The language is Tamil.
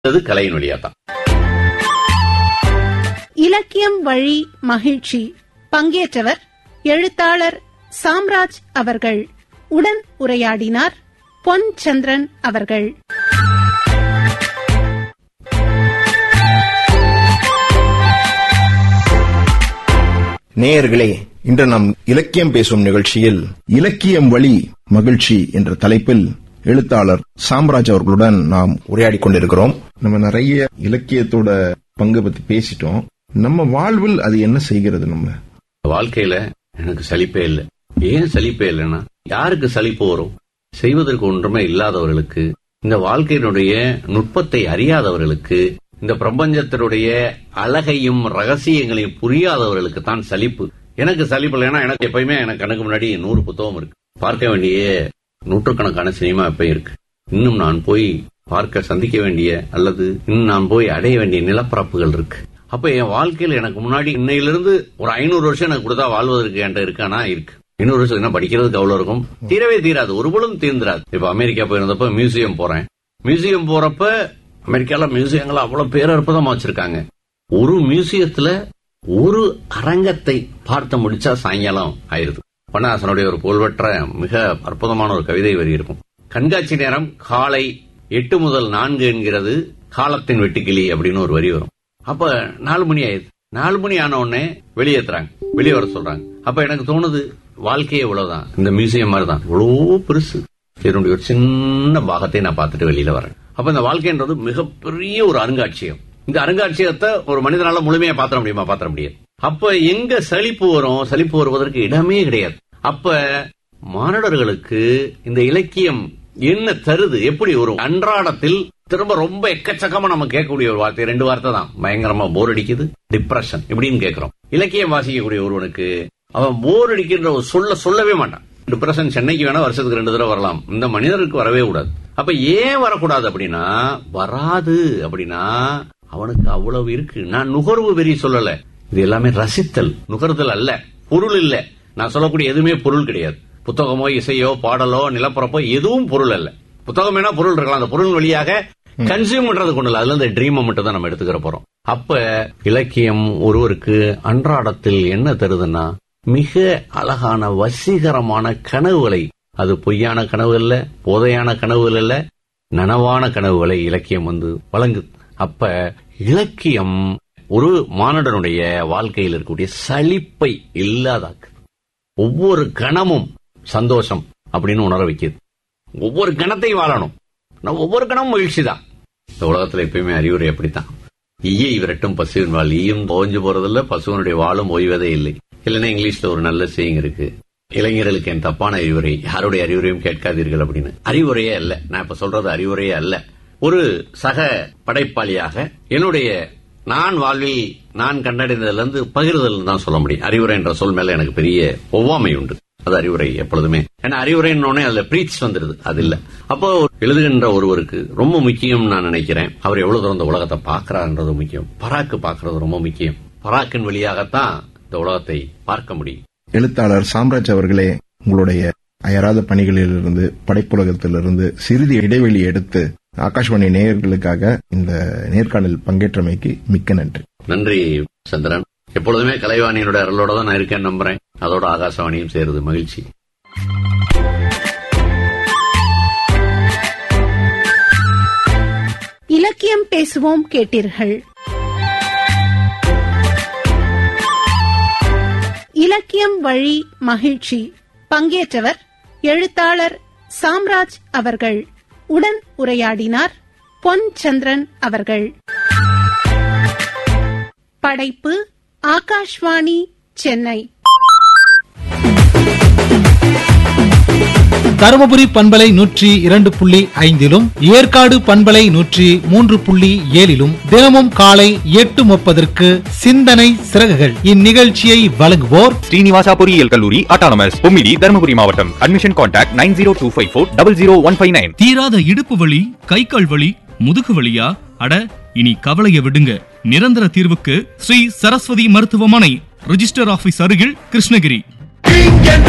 அது கலையின் வழியா தான் இலக்கியம் வழி மகிழ்ச்சி பங்கேற்றவர் எழுத்தாளர் சாம்ராஜ் அவர்கள் உடன் உரையாடினார் பொன் சந்திரன் அவர்கள் நேயர்களே இன்று நாம் இலக்கியம் பேசும் நிகழ்ச்சியில் இலக்கியம் வழி மகிழ்ச்சி என்ற தலைப்பில் எழுத்தாளர் சாம்ராஜ் அவர்களுடன் நாம் உரையாடிக் கொண்டிருக்கிறோம் நம்ம நிறைய இலக்கியத்தோட பங்கு பத்தி பேசிட்டோம் நம்ம வாழ்வில் அது என்ன செய்கிறது நம்ம வாழ்க்கையில எனக்கு சலிப்பே இல்லை ஏன் சலிப்பே இல்லைன்னா யாருக்கு சலிப்பு வரும் செய்வதற்கு ஒன்றுமே இல்லாதவர்களுக்கு இந்த வாழ்க்கையினுடைய நுட்பத்தை அறியாதவர்களுக்கு இந்த பிரபஞ்சத்தினுடைய அழகையும் ரகசியங்களையும் புரியாதவர்களுக்கு தான் சலிப்பு எனக்கு சலிப்பு இல்லைன்னா எனக்கு எப்பயுமே எனக்கு கணக்கு முன்னாடி நூறு புத்தகம் இருக்கு பார்க்க வேண்டிய நூற்றுக்கணக்கான சினிமா எப்பயும் இருக்கு இன்னும் நான் போய் பார்க்க சந்திக்க வேண்டிய அல்லது இன்னும் நான் போய் அடைய வேண்டிய நிலப்பரப்புகள் இருக்கு அப்ப என் வாழ்க்கையில எனக்கு முன்னாடி இன்னையிலிருந்து ஒரு ஐநூறு வருஷம் எனக்கு கொடுத்தா வாழ்வதற்கு என்கிட்ட இருக்கானா இருக்கு இன்னொரு வருஷம் என்ன படிக்கிறதுக்கு அவ்வளவு இருக்கும் தீரவே தீராது ஒரு பொழுதும் தீர்ந்துராது இப்ப அமெரிக்கா போயிருந்தப்ப மியூசியம் போறேன் மியூசியம் போறப்ப அமெரிக்கால மியூசியங்கள் அவ்வளவு பேரற்புதமா வச்சிருக்காங்க ஒரு மியூசியத்துல ஒரு அரங்கத்தை பார்த்து முடிச்சா சாயங்காலம் ஆயிருது வண்ணாசனுடைய ஒரு புகழ்பெற்ற மிக அற்புதமான ஒரு கவிதை வரி இருக்கும் கண்காட்சி நேரம் காலை எட்டு முதல் நான்கு என்கிறது காலத்தின் வெட்டுக்கிளி அப்படின்னு ஒரு வரி வரும் அப்ப நாலு மணி ஆயிடுது நாலு மணி ஆன உடனே வெளியேத்துறாங்க வெளியே வர சொல்றாங்க அப்ப எனக்கு தோணுது வாழ்க்கையே இவ்வளவுதான் இந்த மியூசியம் மாதிரி தான் இவ்வளவு பெருசு இதனுடைய ஒரு சின்ன பாகத்தை நான் பார்த்துட்டு வெளியில வரேன் அப்ப இந்த வாழ்க்கைன்றது மிகப்பெரிய ஒரு அருங்காட்சியகம் இந்த அருங்காட்சியகத்தை ஒரு மனிதனால முழுமையா பாத்திர முடியுமா பாத்திர முடியாது அப்ப எங்க சலிப்பு வரும் சலிப்பு வருவதற்கு இடமே கிடையாது அப்ப மாணவர்களுக்கு இந்த இலக்கியம் என்ன தருது எப்படி ஒரு அன்றாடத்தில் திரும்ப ரொம்ப எக்கச்சக்கமா நம்ம கேட்கக்கூடிய ஒரு வார்த்தை ரெண்டு வார்த்தை தான் பயங்கரமா போர் அடிக்குது டிப்ரெஷன் இப்படின்னு கேட்கிறோம் இலக்கியம் வாசிக்கக்கூடிய ஒருவனுக்கு அவன் போர் அடிக்கின்ற ஒரு சொல்ல சொல்லவே மாட்டான் டிப்ரெஷன் சென்னைக்கு வேணா வருஷத்துக்கு ரெண்டு தடவை வரலாம் இந்த மனிதருக்கு வரவே கூடாது அப்ப ஏன் வரக்கூடாது அப்படின்னா வராது அப்படின்னா அவனுக்கு அவ்வளவு இருக்கு நான் நுகர்வு வெறி சொல்லல இது எல்லாமே ரசித்தல் நுகர்தல் அல்ல பொருள் இல்ல நான் சொல்லக்கூடிய எதுவுமே பொருள் கிடையாது புத்தகமோ இசையோ பாடலோ நிலப்பரப்போ எதுவும் பொருள் அல்ல புத்தகம் வேணா பொருள் இருக்கலாம் அந்த பொருள் வழியாக கன்சியூம் பண்றது கொண்டு இல்ல அதுல இந்த ட்ரீமை மட்டும் தான் நம்ம எடுத்துக்கிற போறோம் அப்ப இலக்கியம் ஒருவருக்கு அன்றாடத்தில் என்ன தருதுன்னா மிக அழகான வசீகரமான கனவுகளை அது பொய்யான கனவு இல்ல போதையான கனவுகள் இல்ல நனவான கனவுகளை இலக்கியம் வந்து வழங்குது அப்ப இலக்கியம் ஒரு மானுடனுடைய வாழ்க்கையில் இருக்கக்கூடிய சலிப்பை இல்லாதாக்குது ஒவ்வொரு கணமும் சந்தோஷம் அப்படின்னு உணர வைக்குது ஒவ்வொரு கணத்தையும் வாழணும் நான் ஒவ்வொரு கணமும் மகிழ்ச்சி தான் இந்த உலகத்துல எப்பயுமே அறிவுரை அப்படித்தான் ஈயை விரட்டும் பசுவின் வாழ் ஈயும் ஓஞ்சு போறதில்ல பசுவனுடைய வாழும் ஓய்வதே இல்லை இல்லைன்னா இங்கிலீஷ்ல ஒரு நல்ல செய்யுங்க இருக்கு இளைஞர்களுக்கு என் தப்பான அறிவுரை யாருடைய அறிவுரையும் கேட்காதீர்கள் அப்படின்னு அறிவுரையே அல்ல நான் இப்ப சொல்றது அறிவுரையே அல்ல ஒரு சக படைப்பாளியாக என்னுடைய நான் வாழ்வில் நான் கண்டடைந்ததுல இருந்து பகிர்தல் தான் சொல்ல முடியும் அறிவுரை என்ற சொல் மேல எனக்கு பெரிய ஒவ்வாமை உண்டு அது அறிவுரை எப்பொழுதுமே ஏன்னா அறிவுரைன்னொடனே அதுல பிரீச் வந்துருது அது இல்ல அப்போ எழுதுகின்ற ஒருவருக்கு ரொம்ப முக்கியம் நான் நினைக்கிறேன் அவர் எவ்வளவு தூரம் இந்த உலகத்தை பாக்குறாருன்றது முக்கியம் பராக்கு பாக்குறது ரொம்ப முக்கியம் பராக்கின் வழியாகத்தான் இந்த உலகத்தை பார்க்க முடியும் எழுத்தாளர் சாம்ராஜ் அவர்களே உங்களுடைய அயராத பணிகளிலிருந்து படைப்புலகத்திலிருந்து சிறிது இடைவெளி எடுத்து ஆகாஷ்வாணி நேயர்களுக்காக இந்த நேர்காணல் பங்கேற்றமைக்கு மிக்க நன்றி நன்றி சந்திரன் எப்பொழுதுமே கலைவாணியோட அருளோட தான் நான் இருக்கேன்னு நம்புறேன் அதோட ஆகாசவாணியும் சேருது மகிழ்ச்சி இலக்கியம் பேசுவோம் கேட்டீர்கள் இலக்கியம் வழி மகிழ்ச்சி பங்கேற்றவர் எழுத்தாளர் சாம்ராஜ் அவர்கள் உடன் உரையாடினார் பொன் சந்திரன் அவர்கள் படைப்பு ஆகாஷ்வாணி சென்னை தருமபுரி பண்பலை நூற்றி இரண்டு புள்ளி ஐந்திலும் ஏற்காடு பண்பலை நூற்றி மூன்று புள்ளி ஏழிலும் தினமும் காலை எட்டு முப்பதற்கு சிந்தனை சிறகுகள் இந்நிகழ்ச்சியை வழங்குவோர் ஸ்ரீனிவாசா பொறியியல் கல்லூரி அட்டானமஸ் பொம்மிடி தருமபுரி மாவட்டம் admission contact nine zero two five four double zero one five nine தீராத இடுப்பு வலி கை கால் வலி முதுகு வலியா அட இனி கவலைய விடுங்க நிரந்தர தீர்வுக்கு ஸ்ரீ சரஸ்வதி மருத்துவமனை ரிஜிஸ்டர் ஆபீஸ் அருகில் கிருஷ்ணகிரி என்ற